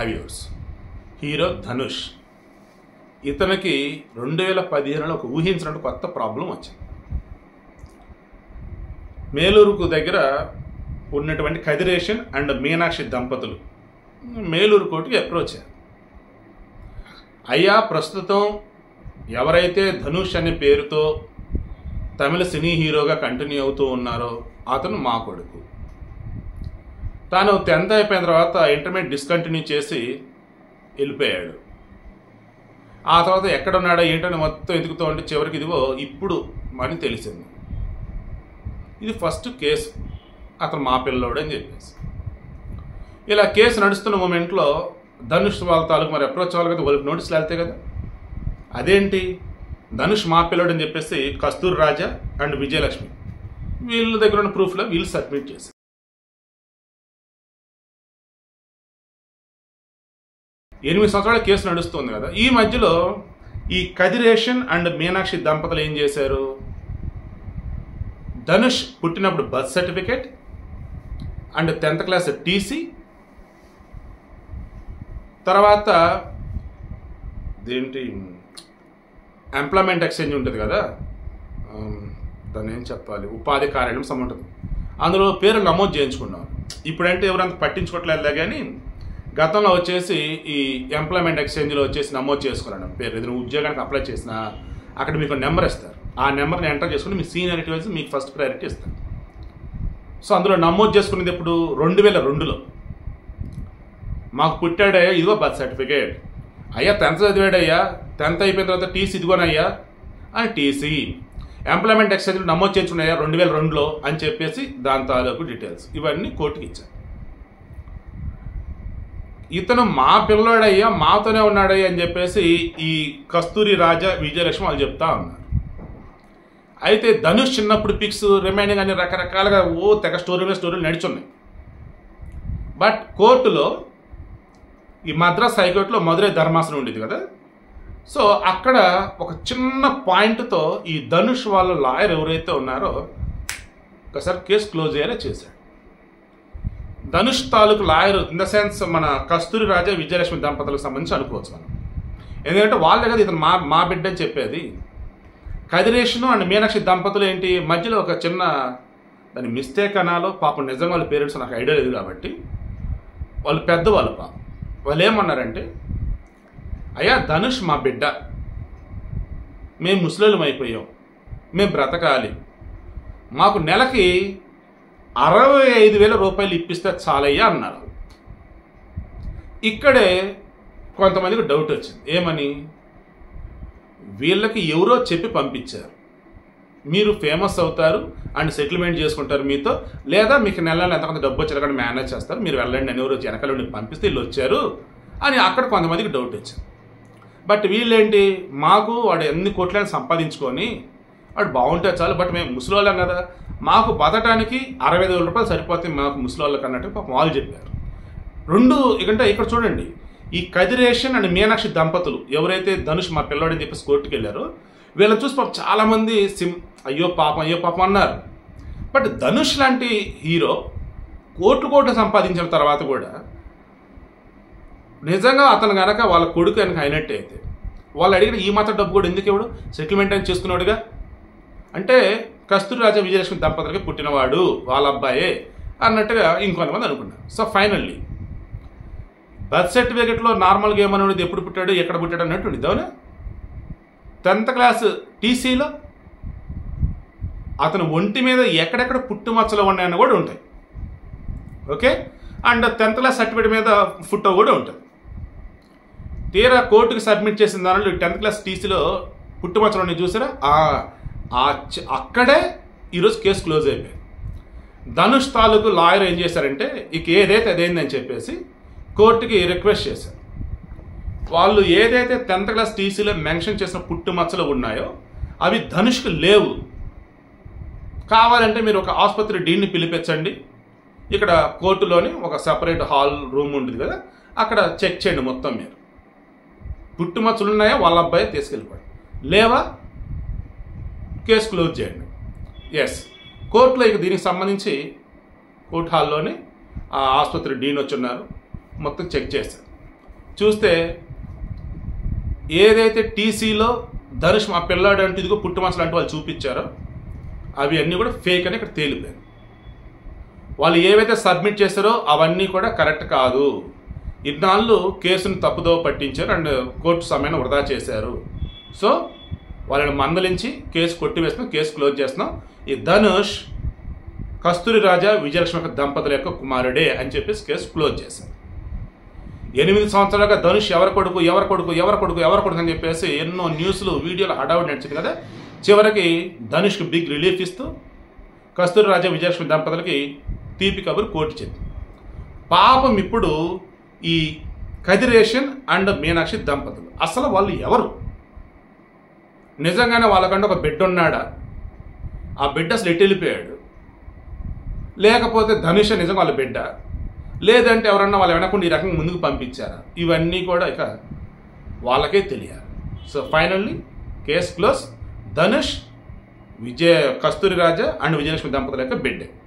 హ్యావ్యూర్స్ hero Dhanush ఇతనికి రెండు వేల పదిహేనులో ఒక ఊహించినట్టు కొత్త ప్రాబ్లం వచ్చింది మేలూరుకు దగ్గర ఉన్నటువంటి కదిరేషన్ అండ్ మీనాక్షి దంపతులు మేలూరు కోర్టుకి అప్రోచ్ అయ్యారు అయ్యా ప్రస్తుతం ఎవరైతే ధనుష్ అనే పేరుతో తమిళ సినీ హీరోగా కంటిన్యూ అవుతూ ఉన్నారో అతను మా కొడుకు తాను టెన్త్ అయిపోయిన తర్వాత ఇంటర్మీడియట్ డిస్కంటిన్యూ చేసి వెళ్ళిపోయాడు ఆ తర్వాత ఎక్కడున్నాడో ఏంటని మొత్తం ఎదుగుతూ ఉంటే చివరికి ఇదిగో ఇప్పుడు అని తెలిసింది ఇది ఫస్ట్ కేసు అతను మా పిల్లోడు అని చెప్పేసి ఇలా కేసు నడుస్తున్న మూమెంట్లో ధనుష్ వాళ్ళ తాలూకు మరి అప్రోచ్ అవ్వాలి కదా వాళ్ళకి నోటీసులు వెళ్తాయి కదా అదేంటి ధనుష్ మా పిల్లోడు అని చెప్పేసి కస్తూర్ రాజా అండ్ విజయలక్ష్మి వీళ్ళ దగ్గర ఉన్న ప్రూఫ్లో వీళ్ళు సబ్మిట్ చేశారు ఎనిమిది సంవత్సరాల కేసు నడుస్తుంది కదా ఈ మధ్యలో ఈ కదిరేషన్ అండ్ మీనాక్షి దంపతులు ఏం చేశారు ధనుష్ పుట్టినప్పుడు birth certificate and tenth class TC తర్వాత దేంటి ఎంప్లాయ్మెంట్ ఎక్స్చేంజ్ ఉంటుంది కదా ఆమ్, దాన్ని ఏం చెప్పాలి ఉపాధి కార్యాలయం సమ ఉంటుంది అందులో పేరు నమోదు చేయించుకున్నాం ఇప్పుడంటే ఎవరంత పట్టించుకోవట్లేదు కానీ గతంలో వచ్చేసి ఈ ఎంప్లాయ్మెంట్ ఎక్స్చేంజ్లో వచ్చేసి నమోదు చేసుకోవాలండి పేరు ఏదైనా ఉద్యోగానికి అప్లై చేసినా అక్కడ మీకు నెంబర్ ఇస్తారు ఆ నెంబర్ని ఎంటర్ చేసుకుని మీ సీనియారిటీ వైజ్ మీకు ఫస్ట్ ప్రయారిటీ ఇస్తారు సో అందులో నమోదు చేసుకునేది ఇప్పుడు రెండు వేల రెండులో మాకు పుట్టాడే ఇదిగో బర్త్ సర్టిఫికేట్ అయ్యా టెన్త్ చదివాడయ్యా టెన్త్ అయిపోయిన తర్వాత టీసీ ఇదిగోనయ్యా అని టీసీ ఎంప్లాయ్మెంట్ ఎక్స్చేంజ్ నమోదు చేయించుకున్నాయా రెండు వేల రెండులో అని చెప్పేసి దాని తాలూకు డీటెయిల్స్ ఇవన్నీ కోర్టుకి ఇచ్చారు ఇతను మా పిల్లోడయ్యా మాతోనే ఉన్నాడయ్యా అని చెప్పేసి ఈ కస్తూరి రాజా విజయలక్ష్మి వాళ్ళు చెప్తా ఉన్నారు అయితే ధనుష్ చిన్నప్పుడు పిక్స్ రిమైనింగ్ అన్ని రకరకాలుగా ఓ తెగ స్టోరీ మీద స్టోరీలు నడుచున్నాయి బట్ కోర్టులో ఈ మద్రాస్ హైకోర్టులో మధురై ధర్మాసనం ఉండేది కదా సో అక్కడ ఒక చిన్న పాయింట్తో ఈ ధనుష్ వాళ్ళ లాయర్ ఎవరైతే ఉన్నారో ఒకసారి కేసు క్లోజ్ అయ్యేలా చేశాడు ధనుష్ తాలూకు లాయర్ ఇన్ ద సెన్స్ మన కస్తూరి రాజా విజయలక్ష్మి దంపతులకు సంబంధించి అనుకోవచ్చు మనం ఎందుకంటే వాళ్ళే కదా ఇతను మా మా బిడ్డ అని చెప్పేది కదిరేషను అండ్ మీనాక్షి దంపతులు ఏంటి మధ్యలో ఒక చిన్న దాని మిస్టేక్ అనాలో పాపం నిజంగా వాళ్ళ పేరెంట్స్ నాకు ఐడియా లేదు కాబట్టి వాళ్ళు పెద్దవాళ్ళు పాపం వాళ్ళు ఏమన్నారంటే అయ్యా ధనుష్ మా బిడ్డ మేము ముసలిం అయిపోయాం మేము బ్రతకాలి మాకు నెలకి అరవై ఐదు వేల రూపాయలు ఇప్పిస్తే చాలయ్యా అన్నారు ఇక్కడే కొంతమందికి డౌట్ వచ్చింది ఏమని వీళ్ళకి ఎవరో చెప్పి పంపించారు మీరు ఫేమస్ అవుతారు అండ్ సెటిల్మెంట్ చేసుకుంటారు మీతో లేదా మీకు నెల నెల ఎంతకొంత డబ్బు వచ్చారు కానీ మేనేజ్ చేస్తారు మీరు వెళ్ళండి అని ఎవరో వెనకాల నుండి పంపిస్తే వీళ్ళు వచ్చారు అని అక్కడ కొంతమందికి డౌట్ వచ్చింది బట్ వీళ్ళేంటి మాకు వాడు ఎన్ని కోట్లని సంపాదించుకొని వాడు బాగుంటే చాలు బట్ మేము ముసలోళ్ళం కదా మాకు బతకడానికి అరవై ఐదు వేల రూపాయలు సరిపోతాయి మాకు ముసలోళ్ళకి అన్నట్టు పాపం వాళ్ళు చెప్పారు రెండు ఇకంటే ఇక్కడ చూడండి ఈ కదిరేషన్ అండ్ మీనాక్షి దంపతులు ఎవరైతే ధనుష్ మా పిల్లోడని చెప్పేసి కోర్టుకి వెళ్ళారో వీళ్ళని చూసి పాపం చాలామంది సిమ్ అయ్యో పాపం అయ్యో పాపం అన్నారు బట్ ధనుష్ లాంటి హీరో కోట్లు కోట్లు సంపాదించిన తర్వాత కూడా నిజంగా అతను గనక వాళ్ళ కొడుకు కనుక అయినట్టు అయితే వాళ్ళు అడిగిన ఈ మాత్రం డబ్బు కూడా ఎందుకు ఇవ్వడు సెటిల్మెంట్ అని చేసుకున్నాడుగా అంటే కస్తూరి రాజా విజయలక్ష్మి దంపతులకి పుట్టినవాడు వాళ్ళ అబ్బాయే అన్నట్టుగా ఇంకొంతమంది అనుకున్నారు సో ఫైనల్లీ బర్త్ సర్టిఫికేట్లో నార్మల్గా ఏమని ఉండేది ఎప్పుడు పుట్టాడు ఎక్కడ పుట్టాడు అన్నట్టు ఉండేది అవునా టెన్త్ క్లాస్ టీసీలో అతను ఒంటి మీద ఎక్కడెక్కడ పుట్టుమచ్చలు ఉన్నాయని కూడా ఉంటాయి okay and tenth class certificate మీద ఫోటో కూడా ఉంటుంది తీరా కోర్టుకి సబ్మిట్ చేసిన దానిలో టెన్త్ క్లాస్ టీసీలో పుట్టుమచ్చలు ఉన్నాయి చూసారా ఆ- ఆ చ- అక్కడే ఈరోజు కేసు క్లోజ్ అయిపోయింది ధనుష్ తాలూకు లాయర్ ఏం చేశారంటే ఇక ఏదైతే అదేందని చెప్పేసి కోర్టుకి రిక్వెస్ట్ చేశారు వాళ్ళు ఏదైతే టెన్త్ క్లాస్ టీసీలో మెన్షన్ చేసిన పుట్టుమచ్చలు ఉన్నాయో అవి ధనుష్కి లేవు కావాలంటే మీరు ఒక ఆసుపత్రి డీన్ని పిలిపించండి ఇక్కడ కోర్టులోని ఒక సపరేట్ హాల్ రూమ్ ఉంటుంది కదా అక్కడ చెక్ చేయండి మొత్తం మీరు పుట్టుమచ్చలు ఉన్నాయా వాళ్ళ అబ్బాయి తీసుకెళ్ళిపోయి లేవా కేసు క్లోజ్ చేయండి ఎస్ కోర్టులో ఇక దీనికి సంబంధించి కోర్టు హాల్లోని ఆ ఆసుపత్రి డీన్ వచ్చి ఉన్నారు మొత్తం చెక్ చేశారు చూస్తే ఏదైతే టీసీలో ధనుష్ మా పిల్లాడు అంటే ఇదిగో పుట్టుమసలు అంటే వాళ్ళు చూపించారో అవి అన్నీ కూడా ఫేక్ అని ఇక్కడ తేలిపోయాయి వాళ్ళు ఏవైతే సబ్మిట్ చేశారో అవన్నీ కూడా కరెక్ట్ కాదు ఇన్నాళ్ళు కేసును తప్పుదో పట్టించారు అండ్ కోర్టు సమయాన్ని వృధా చేశారు సో వాళ్ళని మందలించి కేసు కొట్టివేస్తున్నాం కేసు క్లోజ్ చేస్తున్నాం ఈ ధనుష్ కస్తూరి రాజా విజయలక్ష్మి యొక్క దంపతుల యొక్క కుమారుడే అని చెప్పేసి కేసు క్లోజ్ చేశారు ఎనిమిది సంవత్సరాలుగా ధనుష్ ఎవరి కొడుకు ఎవరి కొడుకు ఎవరి కొడుకు ఎవరి కొడుకు అని చెప్పేసి ఎన్నో న్యూస్లు వీడియోలు హడావుడి నడిచింది కదా చివరికి ధనుష్కి బిగ్ రిలీఫ్ ఇస్తూ కస్తూరి రాజా విజయలక్ష్మి దంపతులకి తీపి కబురు కోర్టు చెప్పింది పాపం ఇప్పుడు ఈ కదిరేషన్ అండ్ మీనాక్షి దంపతులు అసలు వాళ్ళు ఎవరు నిజంగానే వాళ్ళకంటే ఒక బిడ్డ ఉన్నాడా ఆ బిడ్డ అసలు ఎటు వెళ్ళిపోయాడు లేకపోతే ధనుష నిజంగా వాళ్ళ బిడ్డ లేదంటే ఎవరన్నా వాళ్ళు వెనకుండా ఈ రకంగా ముందుకు పంపించారా ఇవన్నీ కూడా ఇక వాళ్ళకే తెలియాలి so finally case close Dhanush Vijaya Kasthuri Raja and Vijayalakshmi దంపతుల యొక్క బిడ్డే